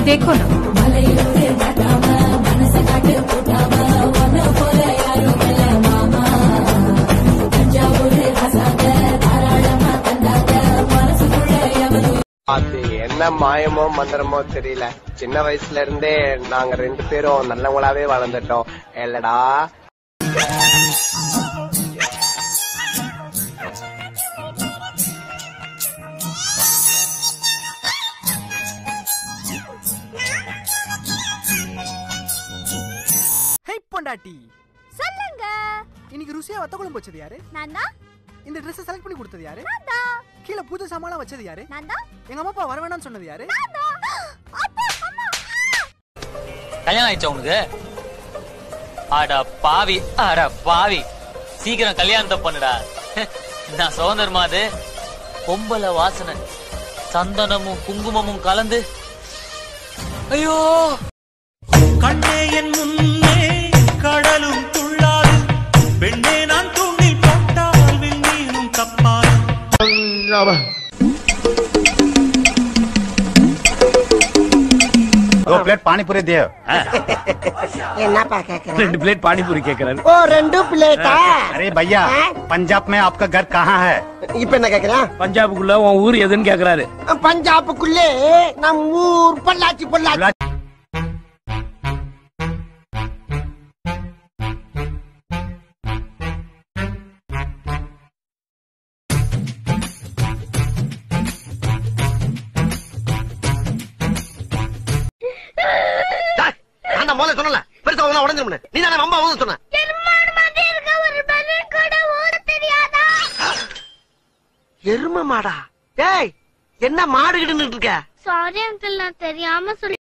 देखो ना அது என்ன மாயமோ மந்திரமோ தெரியல சின்ன வயசுல இருந்தே நாங்க ரெண்டு பேரும் நல்லவங்களாவே வளர்ந்துட்டோம் இல்லடா ஹே பொண்டாட்டி சொல்லுங்க இன்னைக்கு ருசியா வத்த குழம்பு வச்சது யாரு நான் தான் இந்த Dress செலக்ட் பண்ணி கொடுத்தது யாரு நான் தான் கீழே பூஜை சாமான் வச்சது யாரு நான் தான் எங்க அம்மா அப்பா வர வேணாம்னு சொன்னது யாரு நான் தான் அப்பா அம்மா கல்யாணம் ஆயிடுச்சா உனக்கு அட பாவி அட பாவி சீக்கிரம் கல்யாணத்தை பண்ணுடா நான் சுதந்திரமா அது பொம்பளை வாசனை சந்தனமும் குங்குமமும் கலந்து ஐயோ கண்ணே என் முன்னே கடலும் துள்ளாது பெண்ணே நான் தூண்டில் போட்டால் விண்ணீரும் தப்பாது दो प्लेट पानी पूरी दियो என்னப்பா கேக்குற ரெண்டு प्लेट पानी पूरी கேக்குறாரு ஓ ரெண்டு பிளேட்டா अरे भैया पंजाब में आपका घर कहाँ है இப்ப என்ன கேக்குறேன் பஞ்சாபுக்குள்ள உன் ஊர் எதுன்னு கேக்குறாரு பஞ்சாபுக்குள்ளே நம் ஊர் பொள்ளாச்சி பொள்ளாச்சி நான் தான் முதல்ல சொன்னல பெருசா உடனே உடஞ்சிருமே நீ தானே அம்மா வந்து சொன்ன எரும மாடா டேய் என்ன மாடு கிட்டு இருக்க சாரி அங்கிள் நான் தெரியாம சொல்லி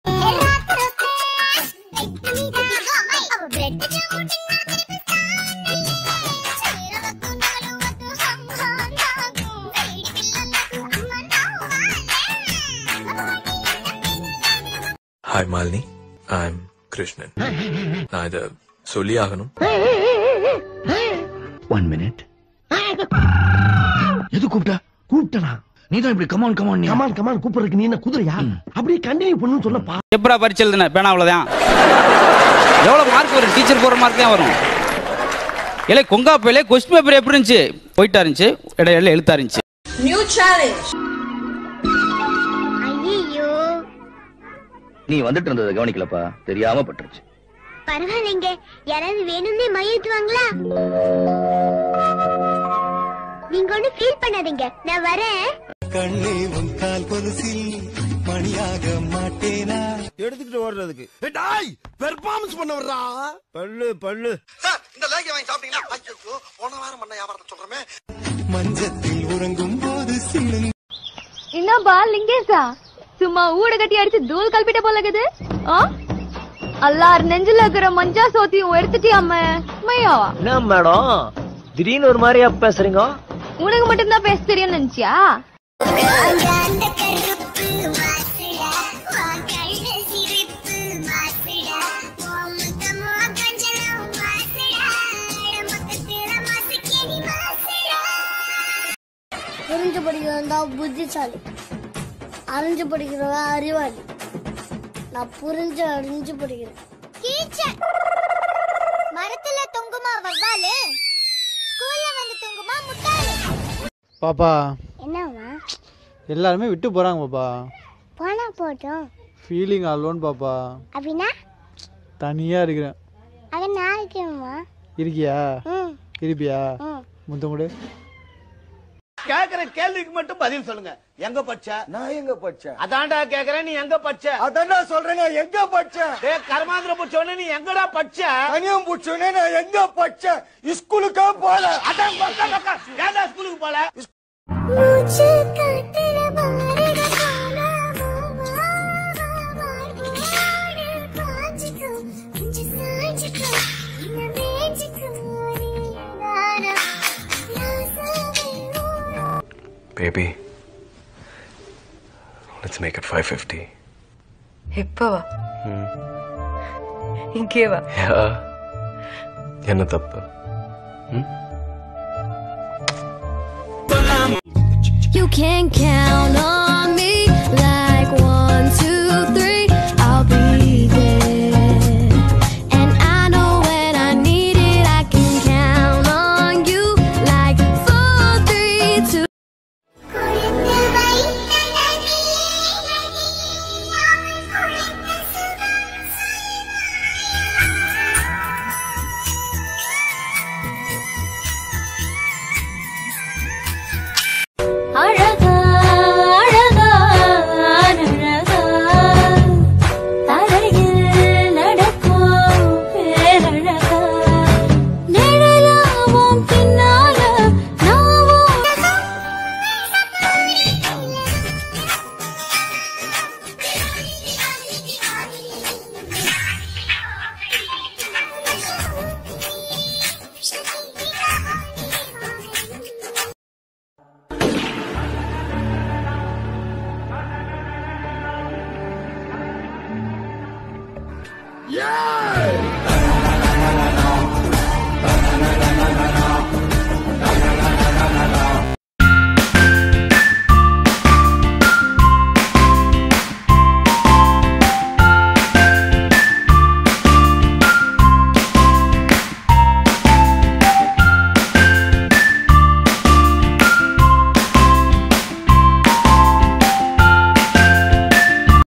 hi Malini I am Krishnan நான் இதை சொல்லி ஆகணும் ஒன் மினிட் எது கூப்பிட்ட கூப்பிட்டனா நீ தான் இப்படி கமான் கமான் கமான் கமான் கூப்பிடுறதுக்கு நீ என்ன குதிரையா அப்படியே கண்டினியூ பண்ணுன்னு சொல்லப்பா எப்படா பரிச்சு எழுதுன பேனா அவ்வளவுதான் எவ்வளவு மார்க் வரும் டீச்சர் போற மார்க் தான் வரும் இல்லை கொங்கா போயிலே கொஸ்டின் பேப்பர் எப்படி இருந்துச்சு போயிட்டா இருந்துச்சு இடையில எழுத்தா இருந்துச்சு நியூ சேலஞ்ச் ஐயோ நீ வந்துட்டு இருந்ததை கவனிக்கலப்பா தெரியாம பட்டுருச்சு பரவாயில்லைங்க யாராவது வேணும்னே மையத்துவாங்களா நீங்க ஒண்ணு ஃபீல் பண்ணாதீங்க நான் வரேன் கண்ணே உன் கால் கொலுசில் மணியாக மாட்டேனா எடுத்துக்கிட்டு ஓடுறதுக்கு டாய் பெர்ஃபார்மன்ஸ் பண்ண வர்றா பல்லு பல்லு இந்த லேகி வாங்கி சாப்பிட்டீங்கன்னா ஐயோ போன வாரம் பண்ண வியாபாரத்தை சொல்றமே மஞ்சத்தில் உறங்கும் போது சின்ன என்னப்பா லிங்கேசா சும்மா ஊட கட்டி அடிச்சு தூள் கல்பிட்ட போல இருக்குது ஆ அல்லார் நெஞ்சில இருக்கிற மஞ்சா சோத்தியும் எடுத்துட்டியாம மையா என்ன மேடம் திடீர்னு ஒரு மாதிரியா பேசுறீங்க உனக்கு மட்டும் தான் பேச தெரியும் நினைச்சியா புரிஞ்சு படிக்கிறவன் தான் புத்திசாலி அறிஞ்சு படிக்கிறவன் அறிவாளி நான் புரிஞ்சு அறிஞ்சு படிக்கிறேன் மரத்துல தொங்குமா வவ்வாலு ஸ்கூல்ல வந்து தொங்குமா முட்டாளு பாப்பா என்னவா எல்லாருமே விட்டு போறாங்க பாப்பா போனா போட்டோம் ஃபீலிங் அலோன் பாப்பா அப்படின்னா தனியா இருக்கிறேன் அத நான் இருக்கேம்மா இருக்கியா ம் இருப்பியா ம் முத்தம் கொடு கேக்குற கேள்விக்கு மட்டும் பதில் சொல்லுங்க எங்க பச்ச நான் எங்க பச்ச அதான்டா கேக்குறேன் நீ எங்க பச்ச அதான்டா சொல்றேன் நான் எங்க பச்ச டேய் கர்மாந்திர புடிச்சவனே நீ எங்கடா பச்ச தனியம் புடிச்சவனே நான் எங்க பச்ச ஸ்கூலுக்கு போல அதான் பக்கா பக்கா ஏன்டா ஸ்கூலுக்கு போல மூச்சு காட்டுல பாரட baby let's make it five fifty இப்பவா இங்கேவா என்ன தப்பு You can count on me like one, two, three. Yeah!